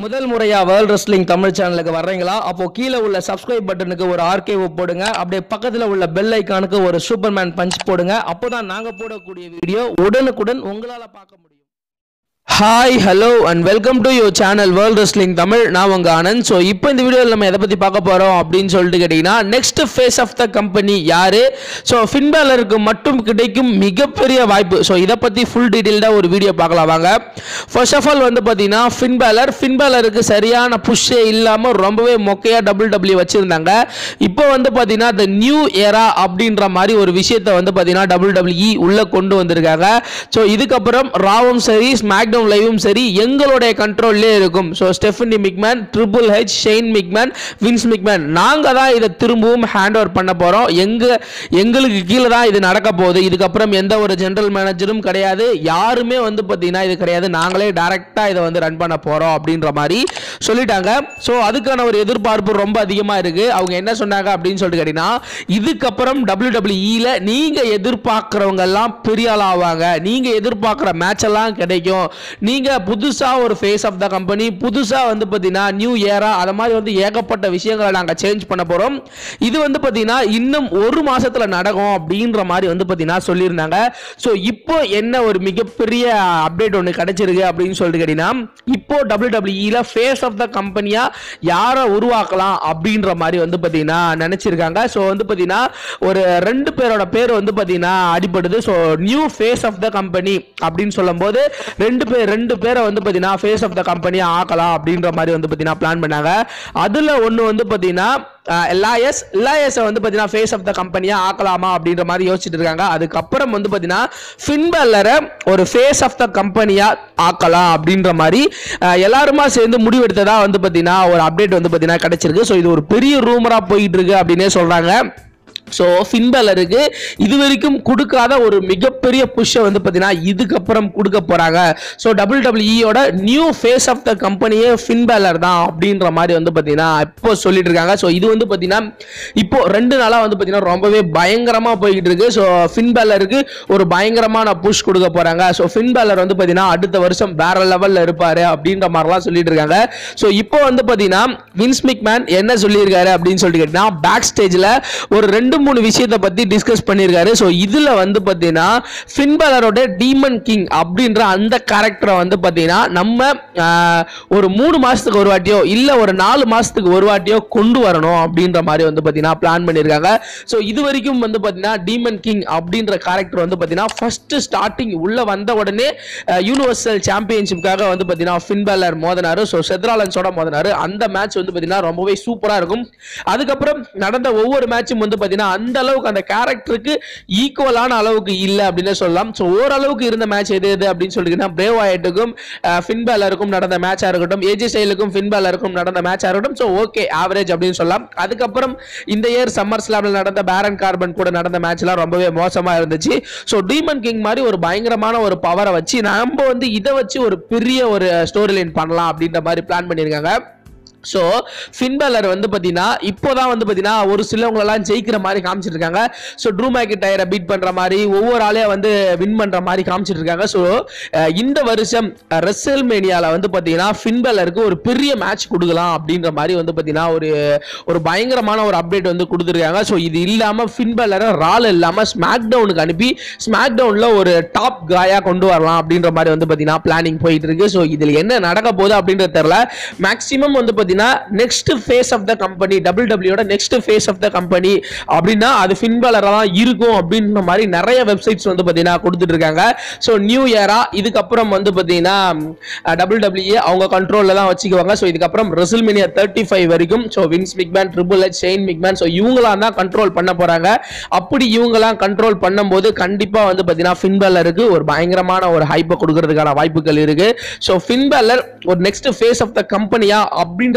முதல் முறையா world wrestling Tamil சேனலுக்கு வர்றீங்களா அப்போ கீழே உள்ள சப்ஸ்கிரைப் பட்டனுக்கு ஒரு ஆர்கே போடுங்க அப்படியே பக்கத்துல உள்ள பெல் ஐக்கானுக்கு ஒரு சூப்பர்மேன் பஞ்ச் போடுங்க அப்போதான் நாங்க போடக்கூடிய வீடியோ உடனுக்குடன் உங்களால பார்க்க முடியும் hi hello and welcome to your channel world wrestling Tamil நான் உங்க ஆனந்த் ஸோ இப்போ இந்த வீடியோவில் நம்ம எதை பற்றி பார்க்க போகிறோம் அப்படின்னு சொல்லிட்டு கேட்டிங்கன்னா next face of the company யாரு ஸோ ஃபின்பேலருக்கு மட்டும் கிடைக்கும் மிகப்பெரிய வாய்ப்பு ஸோ இதை பற்றி ஃபுல் டீட்டெயில்டாக ஒரு வீடியோ பார்க்கலாம் வாங்க ஃபர்ஸ்ட் ஆஃப் ஆல் வந்து பார்த்தீங்கன்னா ஃபின்பேலர் ஃபின்பேலருக்கு சரியான புஷ்ஷே இல்லாமல் ரொம்பவே மொக்கையாக டபுள் டபிள்யூ வச்சுருந்தாங்க இப்போ வந்து பார்த்தீங்கன்னா த நியூ ஏரா அப்படின்ற மாதிரி ஒரு விஷயத்தை வந்து பார்த்தீங்கன்னா டபுள் டபிள்யூஇ உள்ளே கொண்டு வந்திருக்காங்க ஸோ இதுக்கப்புறம் ராவும் சரி ஸ்மாக்டவுன் லைவும் சரி எங்களுடைய கண்ட்ரோல்லே இருக்கும் so Stephanie McMahon triple H Shane McMahon Vince McMahon நாங்கள் தான் இதை திரும்பவும் ஹேண்ட் ஓவர் பண்ண போகிறோம் எங்க எங்களுக்கு கீழே தான் இது நடக்க போகுது இதுக்கப்புறம் எந்த ஒரு ஜென்ரல் மேனேஜரும் கிடையாது யாருமே வந்து பார்த்தீங்கன்னா இது கிடையாது நாங்களே டைரெக்டாக இதை வந்து ரன் பண்ண போகிறோம் அப்படின்ற மாதிரி சொல்லிட்டாங்க ஸோ அதுக்கான ஒரு எதிர்பார்ப்பு ரொம்ப அதிகமாக இருக்குது அவங்க என்ன சொன்னாங்க அப்படின்னு சொல்லிட்டு கேட்டிங்கன்னா இதுக்கப்புறம் டபிள்யூ டபிள்யூஇல நீங்கள் எதிர்பார்க்குறவங்க எல்லாம் பெரிய ஆள் ஆவாங்க நீங்கள் எதிர்பார்க்குற மேட்ச் எல்லாம் கிடைக்கும் நீங்கள் புதுசாக ஒரு ஃபேஸ் ஆஃப் த கம்பெனி புதுசாக வந்து பார்த்தீங்கன்னா நியூ இயரா அது மாதிரி வந்து ஏகப்பட்ட விஷயங்களை நாங்கள் சேஞ்ச் பண்ண போகிறோம் இது வந்து பார்த்தீங்கன்னா இன்னும் ஒரு மாசத்துல நடக்கும் அப்படின்ற மாதிரி வந்து பார்த்தீங்கன்னா சொல்லியிருந்தாங்க ஸோ இப்போ என்ன ஒரு மிகப்பெரிய அப்டேட் ஒன்று கிடைச்சிருக்கு அப்படின்னு சொல்லிட்டு கேட்டீங்கன்னா இப்போ டபிள்யூ டபிள்யூஇல ஃபேஸ் ஆஃப் த கம்பெனியா யாரை உருவாக்கலாம் அப்படின்ற மாதிரி வந்து பார்த்தீங்கன்னா நினைச்சிருக்காங்க ஸோ வந்து பார்த்தீங்கன்னா ஒரு ரெண்டு பேரோட பேர் வந்து பார்த்தீங்கன்னா அடிபடுது so new face of the company அப்படின்னு சொல்லும்போது ரெண்டு பேர் ரெண்டு பேரை வந்து பார்த்தீங்கன்னா ஃபேஸ் ஆஃப் த கம்பெனியை ஆக்கலாம் அப்படின்ற மாதிரி வந்து பார்த்தீங்கன்னா பிளான் பண்ணாங்க அதில் ஒன்று வந்து பார்த்தீங்கன்னா எல்ஐஎஸ் எல்ஐஎஸை வந்து பார்த்தீங்கன்னா ஃபேஸ் ஆஃப் த கம்பெனியாக ஆக்கலாமா அப்படின்ற மாதிரி யோசிச்சுட்டு இருக்காங்க அதுக்கப்புறம் வந்து பார்த்தீங்கன்னா ஃபின்பல்லரை ஒரு ஃபேஸ் ஆஃப் த கம்பெனியாக ஆக்கலாம் அப்படின்ற மாதிரி அஹ், எல்லாருமா சேர்ந்து முடிவெடுத்ததா வந்து பார்த்தீங்கன்னா ஒரு அப்டேட் வந்து பார்த்தீங்கன்னா கிடைச்சிருக்கு ஸோ இது ஒரு பெரிய ரூமராக போயிட்டு இருக்கு அப்படின்னே சொல்கிறாங்க ஸோ ஃபின்பலருக்கு இது வரைக்கும் கொடுக்காத ஒரு மிகப்பெரிய புஷ்ஷை வந்து பார்த்தீங்கன்னா இதுக்கப்புறம் கொடுக்க போகிறாங்க ஸோ டபுள் டபிள்யூஇயோட நியூ ஃபேஸ் ஆஃப் த கம்பெனியே ஃபின்பேலர் தான் அப்படின்ற மாதிரி வந்து பார்த்தீங்கன்னா இப்போ சொல்லிட்டு இருக்காங்க ஸோ இது வந்து பார்த்தீங்கன்னா இப்போ ரெண்டு நாளாக வந்து பார்த்தீங்கன்னா ரொம்பவே பயங்கரமாக போய்கிட்டு இருக்கு ஸோ ஃபின்பேலருக்கு ஒரு பயங்கரமான புஷ் கொடுக்க போகிறாங்க ஸோ ஃபின்பேலர் வந்து பார்த்தீங்கன்னா அடுத்த வருஷம் வேற லெவலில் இருப்பார் அப்படின்ற மாதிரிலாம் சொல்லிட்டு இருக்காங்க ஸோ இப்போ வந்து பார்த்தீங்கன்னா வின்ஸ் மிக்மேன் என்ன சொல்லியிருக்காரு அப்படின்னு சொல்லிட்டு கேட்டிங்கன்னா பேக் ஸ்டேஜில் ஒரு ரெண்டு மூணு விஷயத்தை பற்றி டிஸ்கஸ் பண்ணியிருக்காரு ஸோ இதில் வந்து பார்த்தீங்கன்னா ஃபின்பலரோட டீமன் கிங் அப்படின்ற அந்த கேரக்டரை வந்து பார்த்தீங்கன்னா நம்ம ஆஹ், ஒரு மூணு மாதத்துக்கு ஒரு வாட்டியோ இல்லை ஒரு நாலு மாதத்துக்கு ஒரு வாட்டியோ கொண்டு வரணும் அப்படின்ற மாதிரி வந்து பார்த்தீங்கன்னா பிளான் பண்ணியிருக்காங்க ஸோ இது வரைக்கும் வந்து பார்த்தீங்கன்னா டீமன் கிங் அப்படின்ற கேரக்டர் வந்து பார்த்தீங்கன்னா ஃபர்ஸ்ட் ஸ்டார்டிங் உள்ள வந்த உடனே யூனிவர்சல் சாம்பியன்ஷிப்காக வந்து பார்த்தீங்கன்னா ஃபின்பேலர் மோதினாரு ஸோ செத்ராலன்ஸோட மோதினாரு அந்த மேட்ச் வந்து பார்த்தீங்கன்னா ரொம்பவே சூப்பராக இருக்கும் அதுக்கப்புறம் நடந்த ஒவ்வொரு மேட்சும் வந்து பார்த்தீங்கன்னா அந்த அளவுக்கு அந்த கேரக்டருக்கு ஈக்குவலான அளவுக்கு இல்லை அப்படின்னு சொல்லலாம் ஸோ ஓரளவுக்கு இருந்த மேட்ச் எது எது அப்படின்னு சொல்லிட்டுன்னா பிரேவ் ஆயிட்டுக்கும் ஃபின்பேலருக்கும் நடந்த மேட்சாக இருக்கட்டும் ஏஜி ஸ்டைலுக்கும் ஃபின்பேலருக்கும் நடந்த மேட்சாக இருக்கட்டும் ஸோ ஓகே ஆவரேஜ் அப்படின்னு சொல்லலாம் அதுக்கப்புறம் இந்த இயர் சம்மர் ஸ்லாமில் நடந்த பேரன் கார்பன் கூட நடந்த மேட்ச்லாம் ரொம்பவே மோசமாக இருந்துச்சு ஸோ டீமன் கிங் மாதிரி ஒரு பயங்கரமான ஒரு பவரை வச்சு நம்ம வந்து இதை வச்சு ஒரு பெரிய ஒரு ஸ்டோரி லைன் பண்ணலாம் அப்படின்ற மாதிரி பிளான் பண்ணியிருக்காங்க ஸோ ஃபின்பேலர் வந்து பார்த்தீங்கன்னா இப்போதான் வந்து பார்த்தீங்கன்னா ஒரு சிலவங்களெல்லாம் ஜெயிக்கிற மாதிரி காமிச்சிட்டு இருக்காங்க ஸோ ட்ரூ மேக்கெட் டயரை பீட் பண்ணுற மாதிரி ஒவ்வொரு ஆளையும் வந்து வின் பண்ணுற மாதிரி காமிச்சிட்டு இருக்காங்க ஸோ இந்த வருஷம் ரெசல் மேனியாவில் வந்து பார்த்தீங்கன்னா ஃபின்பேலருக்கு ஒரு பெரிய மேட்ச் கொடுக்கலாம் அப்படின்ற மாதிரி வந்து பார்த்தீங்கன்னா ஒரு ஒரு பயங்கரமான ஒரு அப்டேட் வந்து கொடுத்துருக்காங்க ஸோ இது இல்லாமல் ஃபின்பேலரை ரால் இல்லாமல் ஸ்மாக் டவுனுக்கு அனுப்பி ஸ்மாக் டவுனில் ஒரு டாப் காயாக கொண்டு வரலாம் அப்படின்ற மாதிரி வந்து பார்த்தீங்கன்னா பிளானிங் போயிட்டு இருக்கு ஸோ இதில் என்ன நடக்க போகுது அப்படின்றது தெரியல மேக்ஸிமம் வந்து பார்த்தீங்கன்னா next face of the company double டபிள்யூட next face of the company அப்படின்னா அது ஃபின்பேலராக தான் இருக்கும் அப்படின்ற மாதிரி நிறைய வெப்சைட்ஸ் வந்து பார்த்தீங்கன்னா கொடுத்துட்டு இருக்காங்க ஸோ நியூ இயரா இதுக்கப்புறம் வந்து பார்த்தீங்கன்னா டபுள் டபிள்யூ அவங்க கண்ட்ரோலில் தான் வச்சுக்குவாங்க ஸோ இதுக்கப்புறம் ரெசில்மேனியா தேர்ட்டி ஃபைவ் வரைக்கும் so Vince McMahon triple H Shane McMahon so இவங்களாம் தான் கண்ட்ரோல் பண்ண போறாங்க அப்படி இவங்களாம் கண்ட்ரோல் பண்ணும்போது கண்டிப்பாக வந்து பார்த்தீங்கன்னா ஃபின்பேலருக்கு ஒரு பயங்கரமான ஒரு ஹைப்பை கொடுக்கறதுக்கான வாய்ப்புகள் இருக்கு ஸோ ஃபின்பேலர் ஒரு நெக்ஸ்ட் ஃபேஸ் ஆஃப் த கம்பெனியா அப்படின்றத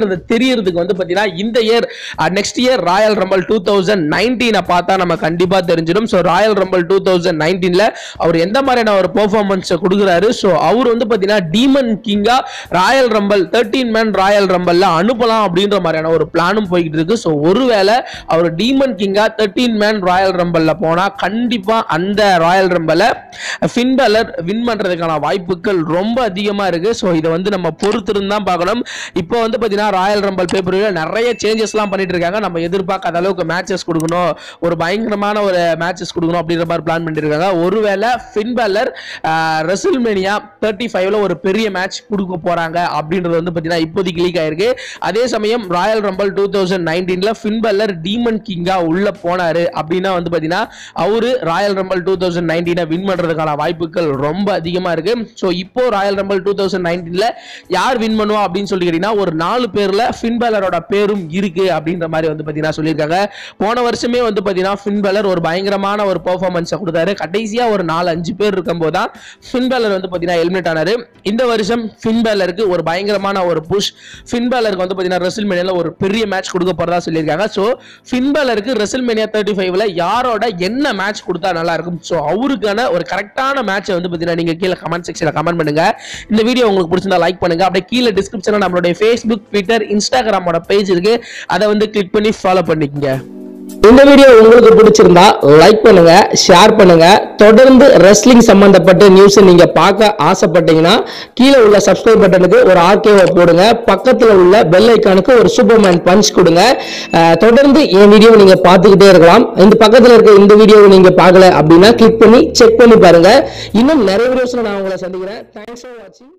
அப்படின்றது தெரியறதுக்கு வந்து பாத்தீங்கன்னா இந்த year next year Royal Rumble two thousand நைன்டீனை பார்த்தா நம்ம கண்டிப்பா தெரிஞ்சிடும் so Royal Rumble two thousand நைன்டீன்ல அவர் எந்த மாதிரியான ஒரு பெர்ஃபார்மன்ஸ் கொடுக்குறாரு ஸோ அவர் வந்து பாத்தீங்கன்னா டீமன் கிங்கா Royal Rumble thirteen man Royal ரம்பல்ல அனுப்பலாம் அப்படின்ற மாதிரியான ஒரு பிளானும் போய்கிட்டு இருக்கு ஸோ ஒருவேளை அவர் டீமன் கிங்கா தேர்ட்டீன் மேன் ராயல் ரம்பல்ல போனா கண்டிப்பா அந்த ராயல் ரம்பல ஃபின்பலர் வின் பண்றதுக்கான வாய்ப்புகள் ரொம்ப அதிகமா இருக்கு ஸோ இதை வந்து நம்ம பொறுத்திருந்து தான் பார்க்கணும் இப்போ வந்து பாத்தீங்கன்னா ராயல் ரம்பல் பேப்பர் நிறைய சேஞ்சஸ்லாம் பண்ணிட்டு இருக்காங்க நம்ம எதிர்பார்க்காத அளவுக்கு மேட்சஸ் கொடுக்கணும் ஒரு பயங்கரமான ஒரு மேட்சஸ் கொடுக்கணும் அப்படின்ற மாதிரி பிளான் பண்ணிட்டு இருக்காங்க ஒருவேளை ஃபின்பலர் ரெசில்மேனியா தேர்ட்டி ஃபைவ்ல ஒரு பெரிய மேட்ச் கொடுக்க போறாங்க அப்படின்றது வந்து பாத்தீங்கன்னா இப்போதைக்கு லீக் ஆயிருக்கு அதே சமயம் ராயல் ரம்பல் டூ தௌசண்ட் நைன்டீன்ல ஃபின்பல்லர் டீமன் கிங்கா உள்ள போனாரு அப்படின்னா வந்து பாத்தீங்கன்னா அவரு ராயல் ரம்பல் டூ தௌசண்ட் நைன்டீனை வின் பண்றதுக்கான வாய்ப்புகள் ரொம்ப அதிகமா இருக்கு ஸோ இப்போ ராயல் ரம்பல் டூ தௌசண்ட் நைன்டீன்ல யார் வின் பண்ணுவா அப்படின்னு சொல்லி கேட்டீங்கன்னா ஒரு நாலு பேர்ல ஃபின்பலரோட பேரும் இருக்கு அப்படின்ற மாதிரி வந்து பாத்தீங்கன்னா சொல்லியிருக்காங்க போன வருஷமே வந்து பாத்தீங்கன்னா ஃபின்பலர் ஒரு பயங்கரமான ஒரு பெர்ஃபார்மன்ஸை கொடுத்தாரு கடைசியா ஒரு நாலு அஞ்சு பேர் இருக்கும்போது தான் ஃபின்பலர் வந்து பாத்தீங்கன்னா எலிமினேட் ஆனாரு இந்த வருஷம் ஃபின்பலருக்கு ஒரு பயங்கரமான ஒரு புஷ் ஃபின்பலருக்கு வந்து பாத்தீங்கன்னா ரெசில்மேனியால ஒரு பெரிய மேட்ச் கொடுக்க போறதா சொல்லியிருக்காங்க ஸோ ஃபின்பலருக்கு ரெசில்மேனியா தேர்ட்டி ஃபைவ்ல யாரோட என்ன மேட்ச் கொடுத்தா நல்லா இருக்கும் ஸோ அவருக்கான ஒரு கரெக்டான மேட்சை வந்து பாத்தீங்கன்னா நீங்க கீழே கமெண்ட் செக்ஷன்ல கமெண்ட் பண்ணுங்க இந்த வீடியோ உங்களுக்கு பிடிச்சிருந்தா லைக் பண்ணுங்க அப்படியே கீழே டிஸ்கிரிப்ஷன்ல நம்மளுடைய ஃபேஸ்புக் ட்விட்டர் இன்ஸ்டாகிராமோட பேஜ் இருக்கு அதை வந்து கிளிக் பண்ணி ஃபாலோ பண்ணிக்கங்க இந்த வீடியோ உங்களுக்கு பிடிச்சிருந்தா லைக் பண்ணுங்க ஷேர் பண்ணுங்க தொடர்ந்து ரெஸ்லிங் சம்பந்தப்பட்ட நியூஸ் நீங்க பார்க்க ஆசைப்பட்டீங்கன்னா கீழே உள்ள சப்ஸ்கிரைப் பட்டனுக்கு ஒரு ஆர்கேவை போடுங்க பக்கத்துல உள்ள பெல் ஐக்கானுக்கு ஒரு சூப்பர்மேன் பஞ்ச் கொடுங்க அஹ், தொடர்ந்து என் வீடியோ நீங்க பார்த்துக்கிட்டே இருக்கலாம் இந்த பக்கத்துல இருக்க இந்த வீடியோவை நீங்க பார்க்கல அப்படின்னா கிளிக் பண்ணி செக் பண்ணி பாருங்க இன்னும் நிறைய வீடியோஸ்ல நான் உங்களை சந்திக்கிறேன் தேங்க்ஸ் ஃபார் வாட்சிங்